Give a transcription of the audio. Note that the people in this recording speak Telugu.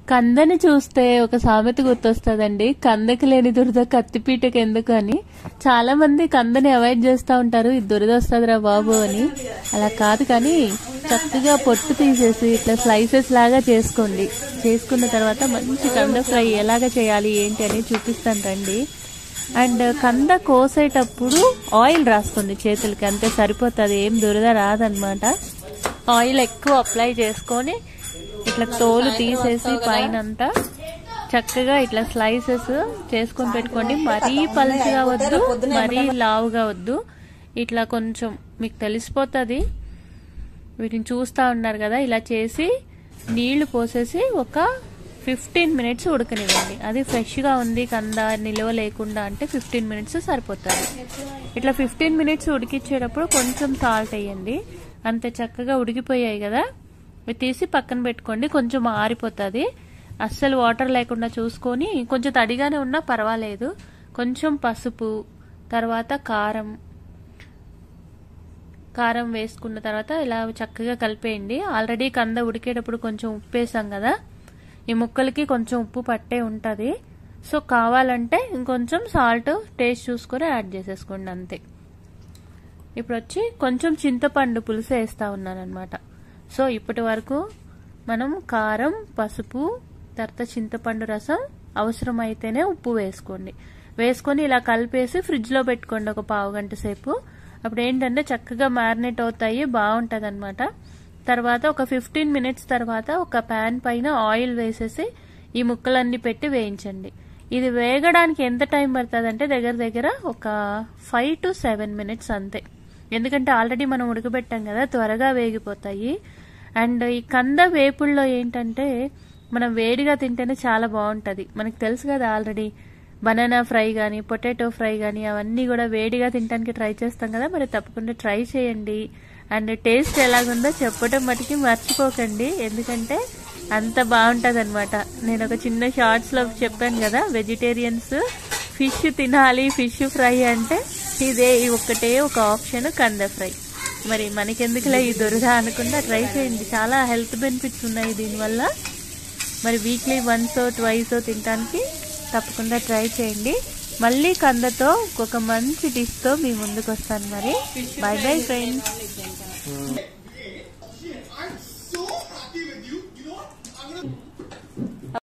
కందని చూస్తే ఒక సామెత గుర్తొస్తుందండి కందకి లేని దురద కత్తిపీటకి ఎందుకు అని చాలా మంది కందని అవాయిడ్ చేస్తూ ఉంటారు ఇది దురద వస్తుందిరా బాబు అని అలా కాదు కానీ చక్కగా పొట్టు తీసేసి ఇట్లా స్లైసెస్ లాగా చేసుకోండి చేసుకున్న తర్వాత మంచి కంద ఫ్రై ఎలాగ చేయాలి ఏంటి అని చూపిస్తాను రండి అండ్ కంద కోసేటప్పుడు ఆయిల్ రాసుకోండి చేతులకి అంతే సరిపోతుంది ఏం దురద రాదనమాట ఆయిల్ ఎక్కువ అప్లై చేసుకొని ఇట్లా తోలు తీసేసి పైన అంతా చక్కగా ఇట్లా స్లైసెస్ చేసుకొని పెట్టుకోండి మరీ పలుచగా వద్దు మరీ లావుగా వద్దు ఇట్లా కొంచెం మీకు తెలిసిపోతుంది వీటిని చూస్తూ ఉన్నారు కదా ఇలా చేసి నీళ్లు పోసేసి ఒక ఫిఫ్టీన్ మినిట్స్ ఉడకనివ్వండి అది ఫ్రెష్గా ఉంది కంద నిల్వ లేకుండా అంటే ఫిఫ్టీన్ మినిట్స్ సరిపోతుంది ఇట్లా ఫిఫ్టీన్ మినిట్స్ ఉడికిచ్చేటప్పుడు కొంచెం సాల్ట్ వేయండి అంతే చక్కగా ఉడికిపోయాయి కదా ఇవి తీసి పక్కన పెట్టుకోండి కొంచెం ఆరిపోతుంది అస్సలు వాటర్ లేకుండా చూసుకొని కొంచెం తడిగానే ఉన్నా పర్వాలేదు కొంచెం పసుపు తర్వాత కారం కారం వేసుకున్న తర్వాత ఇలా చక్కగా కలిపేయండి ఆల్రెడీ కంద ఉడికేటప్పుడు కొంచెం ఉప్పు వేసాం కదా ఈ ముక్కలకి కొంచెం ఉప్పు పట్టే ఉంటుంది సో కావాలంటే ఇంకొంచెం సాల్ట్ టేస్ట్ చూసుకొని యాడ్ చేసేసుకోండి అంతే ఇప్పుడు వచ్చి కొంచెం చింతపండు పులుసు వేస్తా ఉన్నాను అనమాట సో ఇప్పటి వరకు మనం కారం పసుపు తర్వాత చింతపండు రసం అవసరమైతేనే ఉప్పు వేసుకోండి వేసుకొని ఇలా కలిపేసి ఫ్రిడ్జ్లో పెట్టుకోండి ఒక పావు గంట సేపు అప్పుడు ఏంటంటే చక్కగా మ్యారినేట్ అవుతాయి బాగుంటుంది అనమాట తర్వాత ఒక ఫిఫ్టీన్ మినిట్స్ తర్వాత ఒక ప్యాన్ పైన ఆయిల్ వేసేసి ఈ ముక్కలన్నీ పెట్టి వేయించండి ఇది వేగడానికి ఎంత టైం పడుతుంది అంటే దగ్గర దగ్గర ఒక ఫైవ్ టు సెవెన్ మినిట్స్ అంతే ఎందుకంటే ఆల్రెడీ మనం ఉడకబెట్టాం కదా త్వరగా వేగిపోతాయి అండ్ ఈ కంద వేపుల్లో ఏంటంటే మనం వేడిగా తింటేనే చాలా బాగుంటుంది మనకు తెలుసు కదా ఆల్రెడీ బనానా ఫ్రై కానీ పొటాటో ఫ్రై కానీ అవన్నీ కూడా వేడిగా తినడానికి ట్రై చేస్తాం కదా మరి తప్పకుండా ట్రై చేయండి అండ్ టేస్ట్ ఎలాగుందో చెప్పడం మటుకి మర్చిపోకండి ఎందుకంటే అంత బాగుంటుంది అనమాట నేను ఒక చిన్న షార్ట్స్లో చెప్పాను కదా వెజిటేరియన్స్ ఫిష్ తినాలి ఫిష్ ఫ్రై అంటే ఇదే ఒక్కటే ఒక ఆప్షన్ కంద ఫ్రై మరి మనకెందుకులే ఈ దురద అనుకుంటా ట్రై చేయండి చాలా హెల్త్ బెనిఫిట్స్ ఉన్నాయి దీనివల్ల మరి వీక్లీ వన్స్ ట్వైస్ తినడానికి తప్పకుండా ట్రై చేయండి మళ్ళీ కందతో ఒక మంచి డిష్తో మీ ముందుకు వస్తాను మరి బై బై ఫ్రెండ్స్